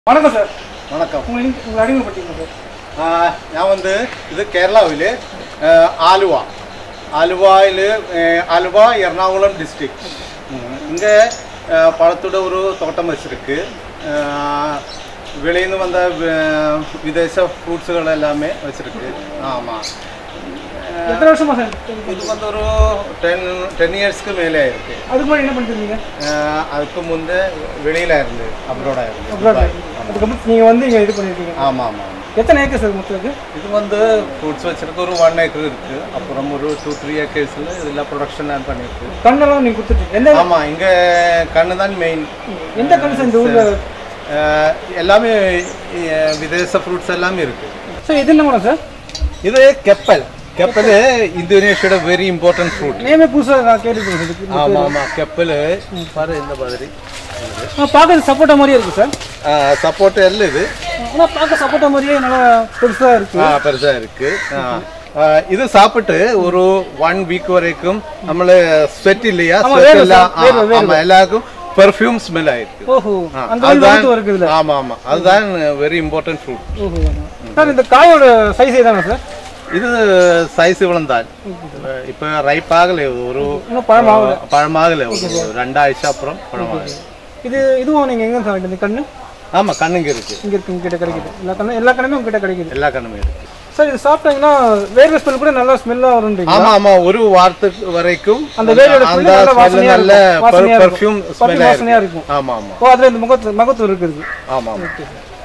வணக்கம் சார் வணக்கம் உங்களை இங்க- உங்களை அறிமுகப்படுத்திங்க சார் ആ, ഞാൻ വന്ന് ഇത് കേരളാവിൽ ആലുവ ആലുവയിൽ ആലുവ എറണാകുളം டிஸ்ட்ரிக்ட் இங்கே பழத்தோட ஒரு தோட்டம் வச்சிருக்கு வெளியிருந்து வந்த வி- விதேச ஃப்ரூட்ஸுகள் எல்லாமே வச்சிருக்கு ஆமாம் எத்தனை வருஷமா சார் இது வந்து ஒரு டென் டென் இயர்ஸ்க்கு மேலே ஆயிருக்கு அதுக்கு முன்னாடி என்ன பண்ணிட்டு இருந்தீங்க அஹ், அதுக்கு முந்தே வெளியில இருந்து அப்ரோடா இருந்து அப்புறம் துபாய். அதுக்கப்புறம் நீங்கள் வந்து இங்கே இது பண்ணியிருக்கீங்க ஆமாம் ஆமாம் எத்தனை ஏக்கர் சார் மொத்தத்துக்கு இது வந்து ஃப்ரூட்ஸ் வச்சிருக்கு ஒரு ஒன் ஏக்கர் இருக்கு அப்புறம் ஒரு டூ த்ரீ ஏக்கர்ஸில் இதெல்லாம் ப்ரொடக்ஷன் ஆன் பண்ணியிருக்கு கண்ணெல்லாம் நீங்கள் கொடுத்துட்டு எந்த ஆமாம் இங்கே கண்ணு தான் மெயின் எந்த கண்ணு சார் இந்த ஊரில் எல்லாமே அஹ், விதேச ஃப்ரூட்ஸ் எல்லாமே இருக்கு சார் இது என்ன மரம் சார் இது கெப்பல் கெப்பல் இந்தோனேஷியோட வெரி இம்பார்ட்டன்ட் ஃப்ரூட் நேமே புதுசாக நான் கேட்டுருக்கேன் இதுக்கு ஆமாம் ஆமாம் கெப்பல் பாரு இந்த மாதிரி பார்க்கறது சப்போட்டா மாதிரியே இருக்குது சார் சப்போர்ட் எல்லாம் இது ஆனால் பார்க்க சப்போட்டா மாதிரியே நல்லா பெருசாக இருக்குது ஆ பெருசா இருக்கு ஆ. ஆ, இது சாப்பிட்டு ஒரு ஒன் வீக் வரைக்கும் நம்மள ஸ்வெட் இல்லையா ஆமா, sweat வேர்வை எல்லாம் சார், வேர்வை, ஆ, ஆமா எல்லாருக்கும் பெர்ஃப்யூம் ஸ்மெல் ஆயிருக்கு ஓஹோ ஆ, அந்த மாதிரி அதுதான் மகத்துவம் இருக்குது இதில் ஆமா ஆமா அதுதான் வெரி இம்பார்ட்டன்ட் ஃப்ரூட் ஓஹோ சார் இந்த காயோட சைஸ் தானே சார் இது சைஸ் இவ்வளவுதான் இப்ப ரைப் ஆகல ஒரு இன்னும் பழம் ஆகல பழமாகல ஒரு ரெண்டாഴ്ച அப்புறம் பழமாகல இது இதுவும் நீங்கள் எங்கே சார் இந்த கண்ணு ஆமா கண்ணுங்க இருக்கு இங்கே இருக்கு உங்ககிட்ட கிடைக்குது எல்லா கண்ணும் எல்லா கண்ணுமே உங்ககிட்ட கிடைக்குது எல்லா கண்ணுமே இருக்கு சார் இது சாப்பிட்டீங்கன்னா வேர்வை ஸ்மெல் கூட நல்லா ஸ்மெல்லாக வரும்ன்றீங்க ஆமா ஆமா ஒரு வாரத்துக்கு வரைக்கும் அந்த வேரோட அந்த smell நல்லா smell வாசனையா நல்ல இருக்கும். வாசனையா இருக்கும். பெர்ஃப்யூம் Perfume ஸ்மெல் வாசனையா ஆயிருக்கு இருக்கும். ஆமா ஆமா ஓ அதில் இந்த முகத்து மகத்துவம் இருக்குது ஆமா ஆமா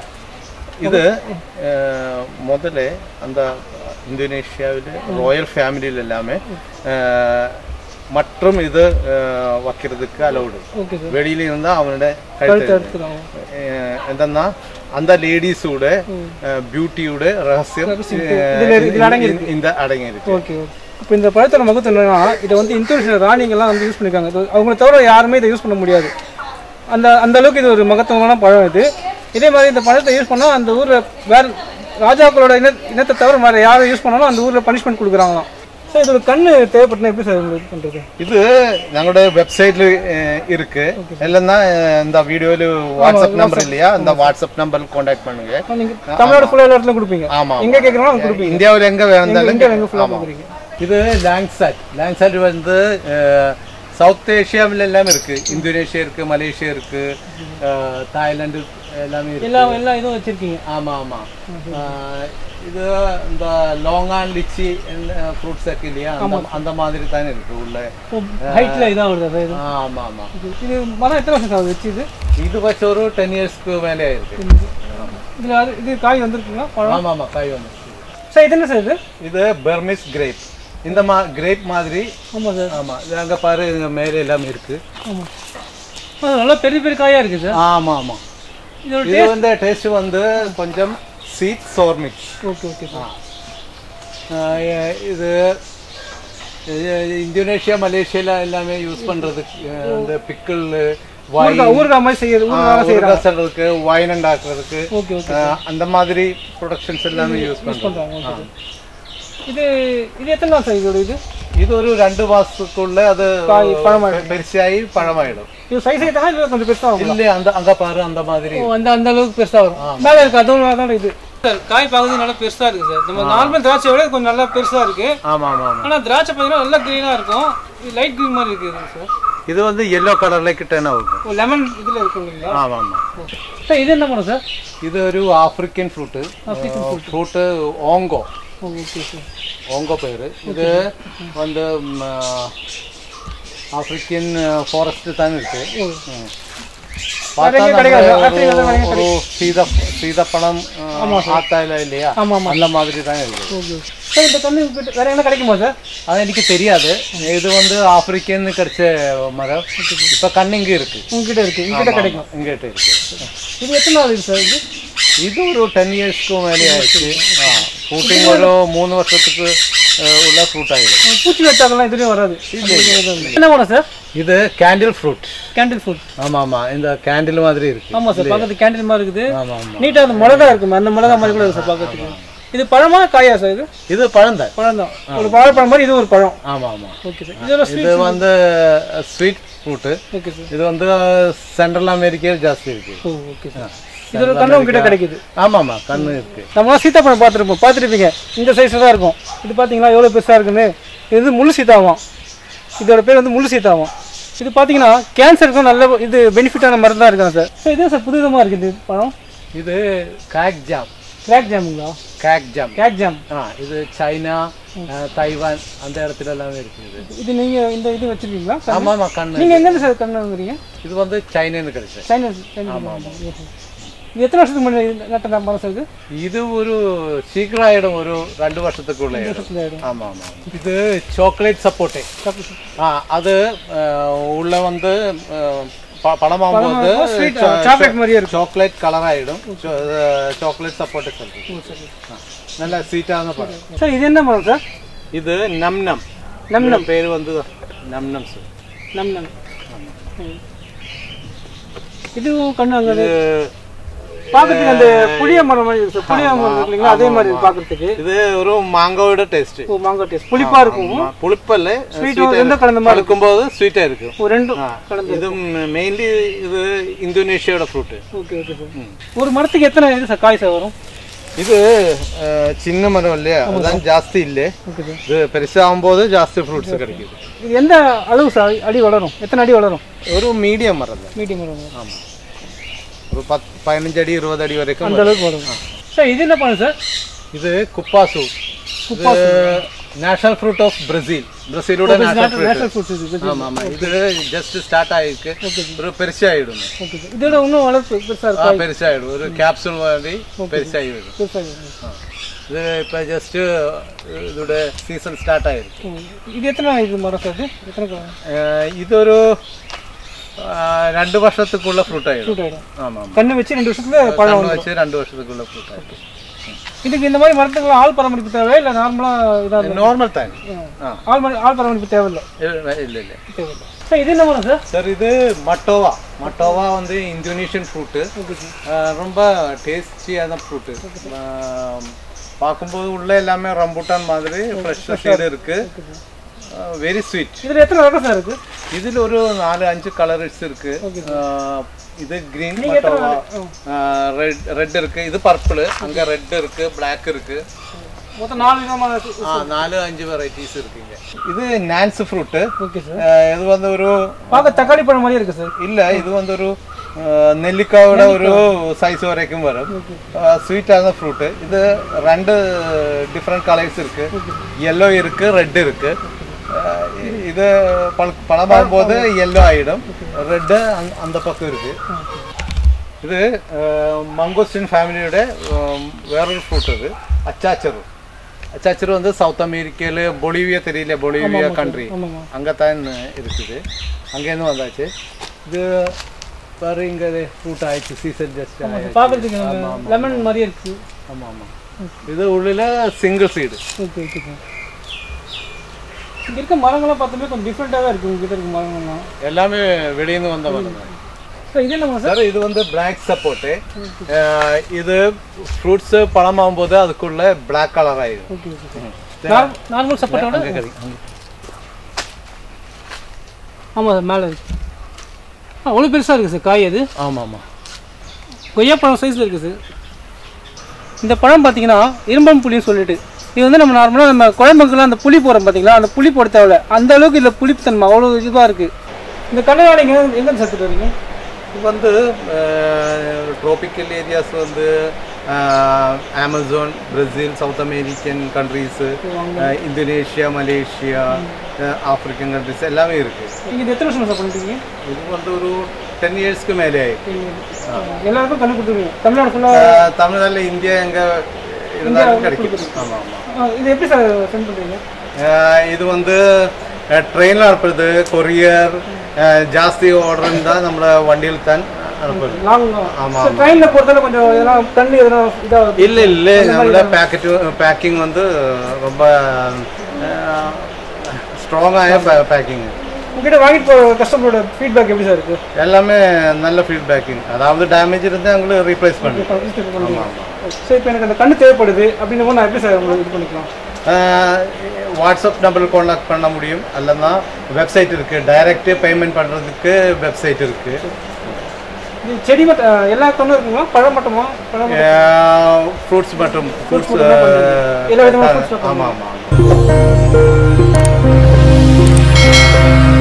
ഇത് ഏഹ്, മുതലേ എന്താ ഇന്തോനേഷ്യാവിലെ റോയൽ ഫാമിലിയിലെല്ലാമേ ഏഹ്, மற்றும் இது ഏഹ്, வைக்கிறதுக்கு அலௌடு ஓகே சார் வெளியில இருந்தா அவனோட கழுத்து கழுத்து எடுத்துக்கலாம் ഏഹ്, എന്തെന്നാ அந்த லேடிஸோட பியூட்டியோட ரகசியம் இதுல இருக்கு- இதுல அடங்கியிருக்கு. இந்த அடங்கியிருக்கு ஓகே ஓகே இப்போ இந்த பழத்தோட மகத்துவம் என்னன்னா இதை வந்து இந்தோனேஷியா ராணிங்கெல்லாம் வந்து யூஸ் பண்ணிருக்காங்க இது அவங்கள தவிர யாருமே இதை யூஸ் பண்ண முடியாது அந்த அந்த அளவுக்கு இது ஒரு மகத்துவமான பழம் இது இதே மாதிரி இந்த பழத்தை யூஸ் பண்ணால் அந்த ஊரில் வேற ராஜாக்களோட இன இனத்தை தவிர வேறு யாரை யூஸ் பண்ணாலும் அந்த ஊரில் பனிஷ்மெண்ட் கொடுக்குறாங்களாம் சார் இதோட கண்ணு தேவைப்பட்டனா எப்படி சார் உங்களுக்கு பண்ணுறது இது ഞങ്ങളുടെ വെബ്സൈറ്റിൽ இருக்கு இல்லைன்னா அஹ், இந்த வீடியோல வாட்ஸ்அப் நம்பர் இல்லையா அந்த வாட்ஸ்அப் நம்பர் காண்டாக்ட் பண்ணுங்க நீங்கள் தமிழ்நாடு ஃபுல்லாக எல்லா இடத்துலையும் கொடுப்பீங்க ஆமா எங்கே கேட்குறோம் அங்கே கொடுப்பீங்க இந்தியாவில் எங்க வேணாலும் எங்கே எங்கே ஃபுல்லாக கொடுக்குறீங்க இது லாங்சாட் லாங்சாட் வந்து சவுத் ஏஷியாவில் எல்லாமே இருக்கு இந்தோனேஷியா இருக்கு மலேசியா இருக்கு அஹ், தாய்லாந்து எல்லாமே இருக்கு எல்லா எல்லா இதுவும் வச்சுருக்கீங்க ஆமா ஆமா அஹ், இது இந்த லாங்கான் லிச்சி ஃப்ரூட்ஸ் இருக்கு இல்லையா அந்த அந்த மாதிரி தானே இருக்கு உள்ள ஹைட்டில் இதாக வருதா சார் இது ஆமா ஆமா இது மரம் எத்தனை வருஷம் சார் வச்சு இது இது வச்சு ஒரு டென் இயர்ஸ்க்கு மேலே ஆயிருக்கு இதில் அது இது காய் வந்திருக்குங்களா பழம் ஆமா ஆமா காய் வந்து சார் இது என்ன சார் இது இது பெர்மிஸ் கிரேப் இந்த மா கிரேப் மாதிரி ஆமாம் சார் ஆமா இது அங்க பாரு இங்க மேலே எல்லாமே இருக்கு ஆமாம் அது நல்லா பெரிய பெரிய காயாக இருக்குது சார் ஆமா ஆமா இதோட இது வந்து டேஸ்ட் வந்து கொஞ்சம் sweet sour mix okay okay sir இது இது இந்தோனேஷியா மலேசியால எல்லாமே யூஸ் பண்றதுக்கு அஹ், இந்த பிக்கிள் வாய் ஊறுகாய் ஊறுகாய் மாதிரி செய்யறது ஊறுகாய் செய்யறாங்க செய்யறதுக்கு வைன் உண்டாக்குறதுக்கு ஓகே ஓகே அஹ், அந்த மாதிரி ப்ரொடக்ஷன்ஸ் எல்லாமே யூஸ் பண்றோம் பண்ணுறாங்க ஓகே இது இது எத்தனை நாள் சார் இதோட இது இது ஒரு ரெண்டு மாசத்துக்குள்ள அது காய் பழமாயிடும். பெருசாகி பழமாயிடும் இது சைஸ் ஐட்டா இல்லை கொஞ்சம் பெருசாக ஆகும் இல்ல அந்த அங்க பாரு அந்த மாதிரி ஓ அந்த அந்த அளவுக்கு பெருசாக வரும் மேலே இருக்கு அதுவும் அதான் இது சார் காய் பார்க்குறது நல்லா பெருசாக இருக்குது சார் நம்ம நார்மல் திராட்சை விட கொஞ்சம் நல்லா பெருசாக இருக்குது ஆமா ஆமா ஆமா ஆனால் திராட்சை பார்த்தீங்கன்னா நல்லா க்ரீனாக இருக்கும் இது லைட் க்ரீன் மாதிரி இருக்குது சார் இது வந்து எல்லோ கலர்ல கிட்டன ஆகும் ஓ லெமன் இதில் இருக்கு இல்லைங்களா ஆமா ஆமா சார் இது என்ன பண்ணும் சார் ഇത് ഒരു ആഫ്രിക്കൻ ഫ്രൂട്ട് African ഫ്രൂട്ട് ഓങ്കോ ஓ ஓகே சார் ഓങ്കോ പേര് ഇത് வந்து ம், ஆப்பிரிக்கன் ஃபாரஸ்ட் தான் இருக்கு ஓ ம். வேற பார்த்தா எங்கேயும் கிடைக்காது. நம்ம ஆப்பிரிக்கால வேற எங்கேயும் ஒரு சீத சீதப்பழம் ஆத்தாயில இல்லையா ஆமாம் ஆமாம் அந்த மாதிரி தான் இருக்கு ஓகே சார் இந்த கண்ணு கிட்ட வேற என்ன கிடைக்குமா சார் அது எனக்கு தெரியாது இது வந்து ஆப்பிரிக்கன் கிடைச்ச மரம் இப்ப கண்ணிங்க இருக்கு உங்ககிட்ட இருக்கு உங்ககிட்ட கிடைக்கும் இங்கிட்ட இருக்கு இது எத்தனை நாள் இது சார் இது ഇത് ഒരു ടെൻ ഇയേഴ്സ്ക്ക് മേലെ ആയിട്ട് ആ ഫ്രൂട്ടിങ് ഒരു മൂന്ന് വർഷത്തേക്ക് ഉള്ള ഫ്രൂട്ട് ആയിരുന്നു பூச்சி வச்சாக்கெல்லாம் இதுலேயும் வராது என்ன வேணும் சார் ഇത് கேண்டில் ஃப்ரூட் கேண்டில் ஃபுட் ஆமா ஆமா இந்த கேண்டில் மாதிரி இருக்கு ஆமாம் சார் பார்க்கறது கேண்டில் மாதிரி இருக்குது ஆமா ஆமா நீட்டாக அந்த மிளகா இருக்கும் அந்த மிளகா மாதிரி கூட இருக்கு சார் பார்க்கறதுக்கு இது பழமா காயா சார் இது இது பழந்தான் பழம் தான் ஒரு வாழைப்பழம் மாதிரி இது ஒரு பழம் ஆமா ஆமா ஓகே சார் இதோட இது வந்து ஸ்வீட் ஃப்ரூட் ஓகே சார் இது வந்து சென்ட்ரல் அமெரிக்கா ஜாஸ்தி இருக்கு ஓ ஓகே சார் இது ஒரு கண்ணு உங்ககிட்ட கிடைக்குது ஆமாம்மா கண்ணு இருக்கு நம்ம சீத்தாப்பழம் பார்த்துருப்போம் பார்த்துருப்பீங்க இந்த சைஸில் தான் இருக்கும் இது பார்த்தீங்களா எவ்வளோ பெருசாக இருக்குன்னு இது வந்து முழு சீத்தாவும் இதோட பேர் வந்து முழு சீத்தாவும் இது பார்த்தீங்கன்னா கேன்சருக்கும் நல்ல இது பெனிஃபிட்டான மருந்து தான் இருக்காங்க சார் ஸோ இதே சார் புதுவிதமாக இருக்குது இது பழம் இது காக் ஜாம் கிராக் ஜாமுங்களா காக் ஜாம் கேக் ஜாம் ஆ இது சைனா அஹ், தைவான் அந்த இடத்துல எல்லாமே இருக்குது இது நீங்கள் இந்த இது வச்சுருக்கீங்களா ஆமாம்மா கண்ணு நீங்கள் எங்கேருந்து சார் கண்ணு வாங்குறீங்க இது வந்து சைனன்னு கிடைச்சது சைனா சைனா இது எத்தனை வருஷத்துக்கு முன்னாடி நட்ட மரம் சார் இது இது ஒரு சீக்கிரம் ஒரு ரெண்டு வருஷத்துக்குள்ள வருஷத்துல ஆயிடும். ஆமா ஆமா இது சாக்லேட் சப்போட்டே ஆ அது அஹ், உள்ள வந்து அஹ், ப- பழமாகும்போது ஸ்வீட் சாக்லேட் மாதிரியே இருக்கும் சாக்லேட் கலர் ஆயிடும் சாக்லேட் சப்போட்டே சொல்றேன் நல்ல ஸ்வீட்டான பழம் சார் இது என்ன மரம் சார் இது நம் நம் நம் நம் பேர் வந்து நம் நம் சார் நம் நம் ம். இதுவும் கண்ணு அங்கே இது பார்க்கறதுக்கு அந்த புளிய மரம் மாதிரி இருக்கு சார் புளிய மரம் இருக்கு இல்லைங்களா அதே மாதிரி இருக்கு பார்க்கறதுக்கு இது ஒரு மாங்காவோட டேஸ்ட் ஓ மாங்காய் டேஸ்ட் புளிப்பா இருக்கும் புளிப்பல்ல ஸ்வீட் எந்த கலந்த மாதிரி பழுக்கும்போது ஸ்வீட்டா இருக்கு ஒரு ரெண்டும் கலந்து இது மெயின்லி இது இந்தோனேஷியாவோட ஃப்ரூட் ஓகே ஓகே சார் ஒரு மரத்துக்கு எத்தனை இது சார் காய் சார் வரும் இது அஹ், சின்ன மரம் இல்லையா அதான் ஜாஸ்தி இல்லை ஓகே சார் இது பெருசாகும்போது ஜாஸ்தி ஃப்ரூட்ஸ் கிடைக்குது இது எந்த அளவு சார் அடி வளரும் எத்தனை அடி வளரும் ஒரு மீடியம் மரம் தான் மீடியம் வளரும் ஆமாம் ஒரு பத்து பதினஞ்சு அடி இருபது அடி வரைக்கும் அந்த அளவுக்கு வரும் சார் இது என்ன பண்ணுது சார் இது குப்பாசு இது நேஷனல் ஃப்ரூட் ஆஃப் பிரேசில் பிரேசிலோட நேஷனல் ஃப்ரூட் நேஷனல் ஃபுட்ஸ் இது ஆமா ஆமா இது ஜஸ்ட் ஸ்டார்ட் ஆயிருக்கு ஒரு பெருசாயிடும் ஓகே சார் இதோட இன்னும் வளர்ப்பு பெருசாக ஆ இருக்கும் பெருசாயிடும் ஒரு கேப்சூல் மாதிரி பெருசாகி வரும் பெருசாக இருக்கும் இது இப்போ ஜஸ்ட் இதோட சீசன் ஸ்டார்ட் ஆயிருக்கு ம். இது எத்தனை இது மரம் சார் இது எத்தனை காய் அஹ் ഇതൊരു ആഹ് രണ്ട് വർഷത്തേക്കുള്ള ഫ്രൂട്ട് ആയിരുന്നു ஃப்ரூட் ஆகிடும் ஆமா ஆமா கண்ணு வச்சு ரெண்டு வருஷத்துல பழம் கண்ணு வச்சு ரெண்டு வருஷத்துக்குள்ள ஃப்ரூட் ஆயிருக்கு இதுக்கு இந்த மாதிரி மரத்துக்குலாம் ஆள் பராமரிப்பு தேவை இல்லை நார்மலாக இதாக നോർമൽ താൻ ആ ஆள் மர- ஆள் பராமரிப்பு தேவையில்லை ഇല്ല ഇല്ല தேவையில்லை சார் இது என்ன மரம் சார் சார் இது மட்டோவா மட்டோவா வந்து இந்தோனேஷியன் ஃப்ரூட்டு ரொம்ப டேஸ்டியான ஃப்ரூட்டு பார்க்கும்போது உள்ள எல்லாமே ரம்புட்டான் மாதிரி ஃப்ரெஷ் சீடு இருக்கு வெரி ஸ்வீட் இதில் எத்தனை ரகம் சார் இருக்குது இதில் ஒரு நாலு அஞ்சு கலர்ஸ் இருக்கு ஆஹ் இது கிரீன் மட்டோவா ரெட் ரெட் இருக்கு இது பர்பிள் அங்க ரெட் இருக்கு பிளாக் இருக்கு மொத்தம் நாலு விதமான ஆ, நாலு அஞ்சு வெரைட்டிஸ் இருக்குங்க இது நான்ஸ் ஃப்ரூட்டு ஓகே சார் இது வந்து ஒரு பார்க்க தக்காளி பழம் மாதிரியே இருக்குது சார் இல்ல இது வந்து ஒரு നെല്ലിക്കായുടെ ഒരു സൈസ് വരയ്ക്കും വരും സ്വീറ്റ് ആണ് ഫ്രൂട്ട് ഇത് രണ്ട് ഡിഫറെന്റ് കളേഴ്സ് இருக்கு yellow இருக்கு ரெட் இருக்கு அஹ் இது பழ- பழமாகும்போது yellow ஆயிடும் ரெட் அந்த பக்கம் இருக்கு இது மங்கோஸ்டின் ஃபேமிலியோட வேறொரு ஃப்ரூட் இது அச்சாச்சரு அச்சாச்சரு வந்து சவுத் அமெரிக்கால பொலிவியா தெரியல பொலிவியா கண்ட்ரி ஆமாங்க அங்கத்தான் இருக்குது அங்கேருந்து வந்தாச்சு இது பாரு இங்கே ஃப்ரூட் ஆயிடுச்சு சீசன் ஜஸ்ட் பார்க்கறதுக்கு லெமன் மாதிரியே இருக்குது ஆமாம் ஆமாம் இது உள்ள single seed okay okay sir இங்கே இருக்க மரங்கள்லாம் பார்த்தோமே கொஞ்சம் டிஃப்ரெண்ட்டாக தான் இருக்குது உங்ககிட்ட இருக்க மரங்கள்லாம் எல்லாமே வெளியிருந்து வந்த மரம் தான் சார் இது என்ன மரம் சார் சார் இது வந்து பிளாக் சப்போர்ட்டு இது ஃப்ரூட்ஸு பழமாகும்போது அதுக்குள்ள பிளாக் கலர் ஆயிடும் ஓகே ஓகே சார் நார்மல் சப்போர்ட்டோட அங்கே கிடைக்கும் ஆமாம் சார் மேலே இருக்கு ஆ அவ்வளோ பெருசாக இருக்குது சார் காய் அது ஆமாம் ஆமாம் கொய்யாப்பழம் சைஸில் இருக்குது சார் இந்த பழம் பார்த்தீங்கன்னா இரும்பம் புளின்னு சொல்லிட்டு இது வந்து நம்ம நார்மலாக நம்ம குழம்புக்குலாம் அந்த புளி போடுறோம் பார்த்தீங்களா அந்த புளி போட தேவையில்ல அந்த அளவுக்கு இதில் புளிப்புத்தன்மை அவ்வளோ இதுவாக இருக்குது இந்த கடையாள நீங்கள் எங்கே சேர்த்துட்டு வரீங்க இது வந்து ட்ரோபிக்கல் ஏரியாஸ் வந்து Amazon Brazil South American countries Indonesia Malaysia African countries எல்லாமே இருக்குது நீங்கள் இது எத்தனை வருஷம் சார் பண்ணிட்டீங்க இது வந்து ஒரு டென் இயர்ஸ்க்கு மேலே ஆயிடுச்சு எல்லாருக்கும் கண்ணு கொடுத்துருவீங்க தமிழ்நாடு ஃபுல்லாக தமிழ்நாட்டில் இந்தியா எங்கே இருந்தாலும் கிடைக்கும் ஆமாம் ஆமாம் இது எப்படி சார் சென்ட் பண்ணுறீங்க இது வந்து ட்ரெயினில் அனுப்புறது கொரியர் ஜாஸ்தி ஆர்டர் இருந்தால் நம்மளை வண்டியில் தான் அனுப்புறது லாங் ஆமா, ட்ரெயினில் போகிறதால கொஞ்சம் எதனா கண்ணு எதனா இதாக இல்லை இல்லை நம்மளோட பேக்கெட்டு பேக்கிங் வந்து ரொம்ப ஸ்ட்ராங்காக பேக்கிங் உங்ககிட்ட வாங்கிட்டு போகிற கஸ்டமரோட ஃபீட்பேக் எப்படி சார் இருக்குது எல்லாமே நல்ல ஃபீட்பேக்கிங் அதாவது டேமேஜ் இருந்தால் எங்களுக்கு ரீப்ளேஸ் பண்ணி சரி இப்போ எனக்கு அந்த கண்ணு தேவைப்படுது அப்படின்னு நான் எப்படி சார் உங்களுக்கு இது பண்ணிக்கலாம் வாட்ஸ்அப் நம்பருக்கு காண்டாக்ட் பண்ண முடியும் இல்லைன்னா வெப்சைட் இருக்குது டைரக்ட் பேமெண்ட் பண்ணுறதுக்கு வெப்சைட் இருக்குது இது செடி மட்டும் அஹ், எல்லா கண்ணும் இருக்குங்களா பழம் மட்டுமா பழம் ஃப்ரூட்ஸ் மற்றும் ஃப்ரூட்ஸ் மட்டும் தான் பண்றீங்க. எல்லா விதமான fruits தான் ஆமாம் ஆமாம்